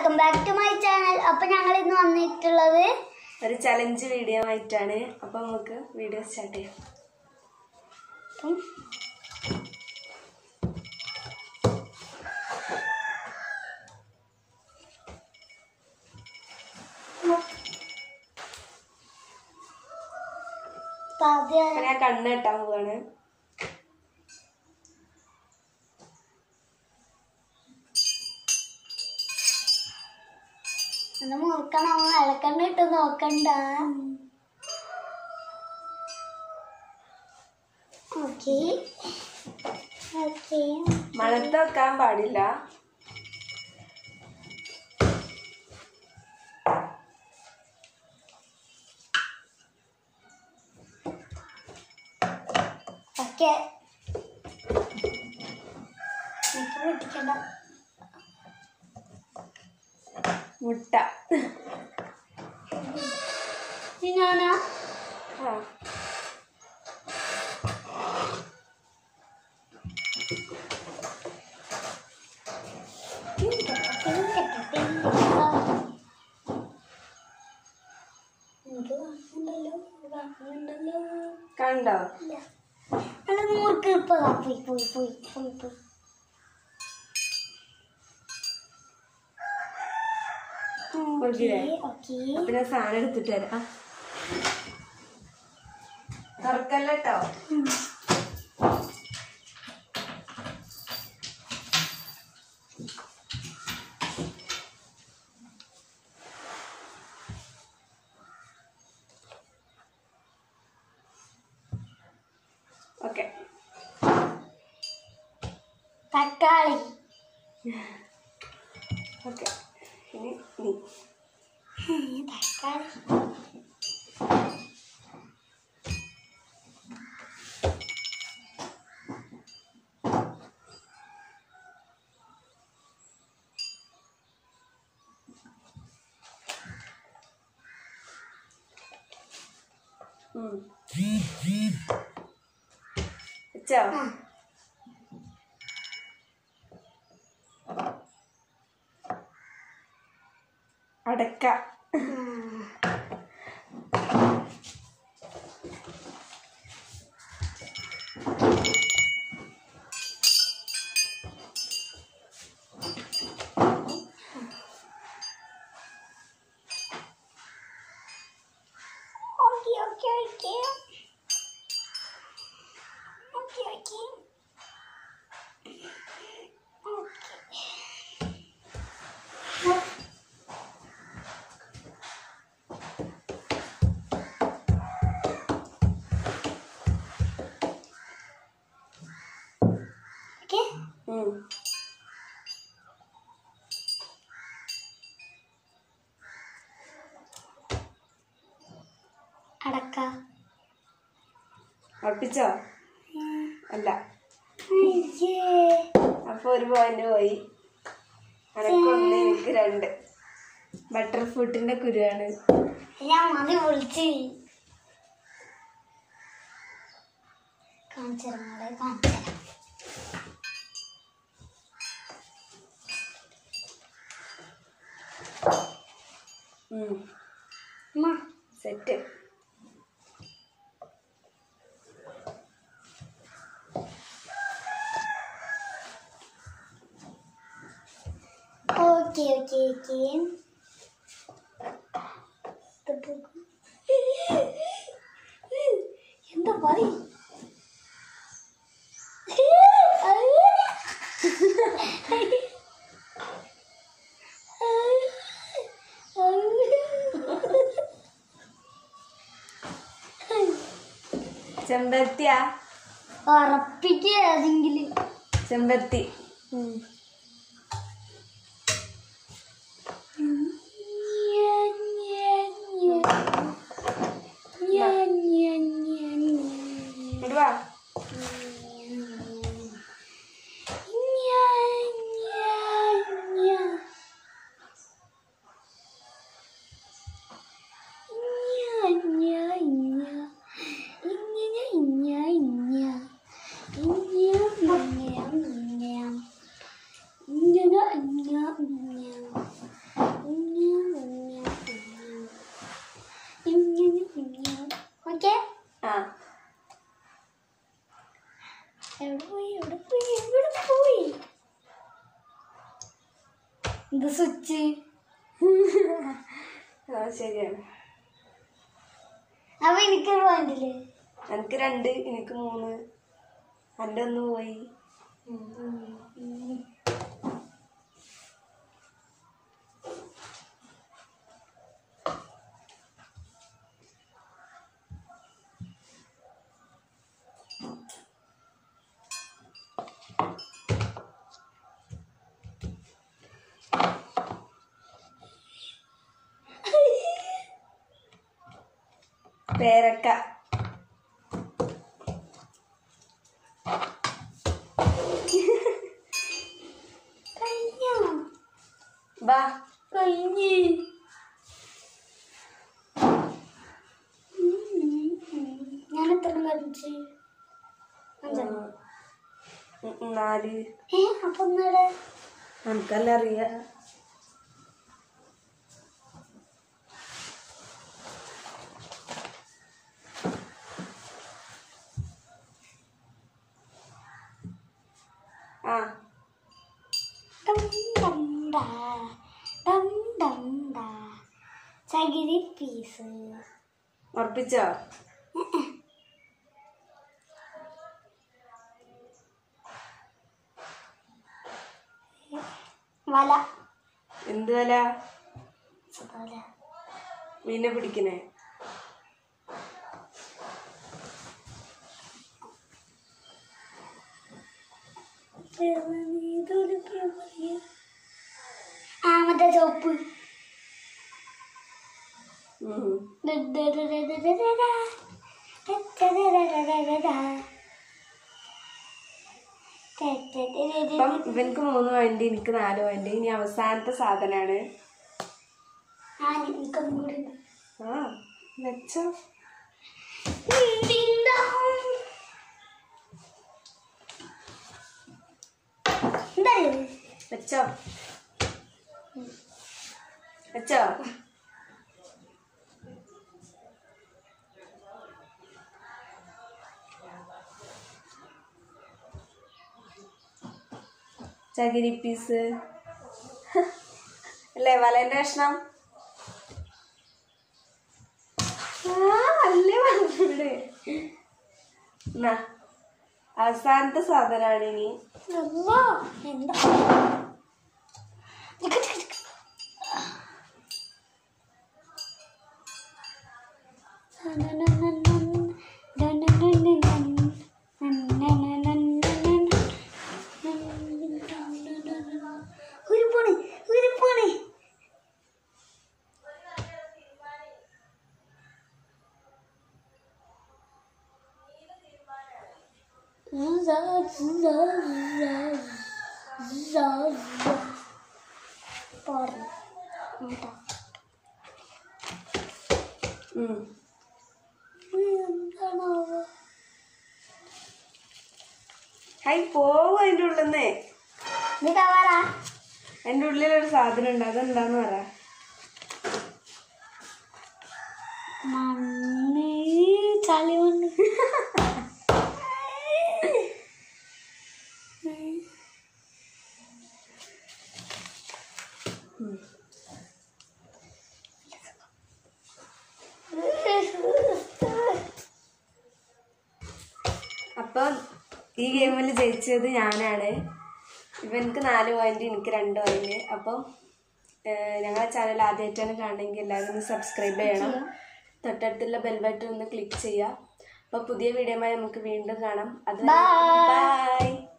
Welcome back to my channel അപ്പൊ ഞങ്ങൾ ഇന്ന് വന്നിട്ടുള്ളത് ഒരു ചലഞ്ച് വീഡിയോ ആയിട്ടാണ് അപ്പൊ നമുക്ക് വീഡിയോ സ്റ്റാർട്ട് ചെയ്യാം ഉം, അപ്പൊ ആദ്യം അപ്പൊ ഞാൻ കണ്ണ് കെട്ടാൻ പോവാണ് ഒന്ന് മുറുക്കണം ഇളക്കണ്ട ഇട്ട് നോക്കണ്ട ഓക്കെ ഓക്കെ മണത്ത് വെക്കാൻ പാടില്ല ഓക്കെ എനിക്ക് പൊട്ടിക്കണ്ട മുട്ട ഇനി ഞാനാ ആ എനിക്ക് കാണുന്നുണ്ടല്ലോ കാണുന്നുണ്ടല്ലോ കണ്ടോ ഇല്ല അല്ല നൂർക്ക് ഇപ്പൊ ദാ പോയി പോയി പോയി പോയി പോയി നോക്കിയില്ലേ? ഓക്കെ അപ്പൊ ഞാൻ സാധനം എടുത്തിട്ട് വരാം തുറക്കല്ല കേട്ടോ ഓക്കെ തക്കാളി ഓക്കെ ഇനി നീ തക്കാളി ഉം. വെച്ചോ അടക്ക okay okay okay okay okay okay ഉം. അടക്ക ഉറപ്പിച്ചോ അല്ല അയ്യേ അപ്പൊ ഒരു പോയിന്റ് പോയി അനക്കൊന്ന് എനിക്ക് രണ്ട് ബട്ടർ ഫ്രൂട്ടിന്റെ കുരുവാണ് ഞാൻ മതി വിളിച്ച് കാണിച്ചരാം മോളെ കാണിച്ചരാം ഉം. അമ്മ സെറ്റ് ഓക്കെ ഓക്കെ ഓക്കെ എന്താ പറയും ചെമ്പരത്തിയാ ഉറപ്പിക്കുക ഏതെങ്കിലും ചെമ്പരത്തി ഇങ്ങോട്ട് വാ ഇത് സ്വിച്ച് ആ ശരിയാണ് അപ്പൊ എനിക്കൊരു പോയിന്റില്ലേ എനിക്ക് രണ്ട് എനിക്ക് മൂന്ന് എൻ്റെ ഒന്ന് പോയി പേരക്ക കഴിഞ്ഞോ ബാ കഴിഞ്ഞ് ഞാൻ എത്ര കഴിച്ച് അഞ്ചെണ്ണം. ഉം, ഉം, നാല് ഏ അപ്പൊ ഒന്നൂടെ നമുക്കെല്ലാം അറിയാം ആ ഡം ഡം ഡാ ഡം ഡം ഡാ ചകിരി പീസ് ഉറപ്പിച്ചോ വല എന്ത് വില വല മീനെ പിടിക്കണേ ആ മറ്റേ ചോപ്പ് ഉം. ഇപ്പം ഇവനക്ക് മൂന്ന് പോയിന്റ് എനിക്ക് നാല് പോയിന്റ് ഇനി അവസാനത്തെ സാധനമാണ് ആ എനിക്കൊന്നും കൂടി ഉണ്ട്. ആ വെച്ചോ Ding dong. എന്തായാലും വെച്ചോ വെച്ചോ ചകിരി പീസ് അല്ലേ വലേന്റെ കഷ്ണം ആ നല്ല പറഞ്ഞൂടെ എന്നാ അവസാനത്തെ സാധനമാണ് ഇനി അല്ലാ, എന്താ ഒരു പോണി ഒരു പോണി പോരണം കേട്ടോ ഉം. എന്താണാവോ ഹൈ പോവും അതിൻ്റെ ഉള്ളിന്നേ നീ കവറാ അതിൻ്റെ ഉള്ളിലൊരു സാധനം ഉണ്ട് അതെന്താന്ന് പറ മണ്ണ് ചളി മണ്ണ് അപ്പം ഈ ഗെയിമിൽ ജയിച്ചത് ഞാനാണ് ഇവനക്ക് നാല് പോയിന്റ് എനിക്ക് രണ്ട് പോയിന്റ് അപ്പം ഏഹ്, ഞങ്ങളെ ചാനൽ ആദ്യമായിട്ടാണ് കാണണമെങ്കിൽ എല്ലാവരും ഒന്ന് സബ്സ്ക്രൈബ് ചെയ്യണം തൊട്ടടുത്തുള്ള ബെൽ ബട്ടൺ ഒന്ന് ക്ലിക്ക് ചെയ്യുക അപ്പോൾ പുതിയ വീഡിയോമായി നമുക്ക് വീണ്ടും കാണാം അത് Bye. ബൈ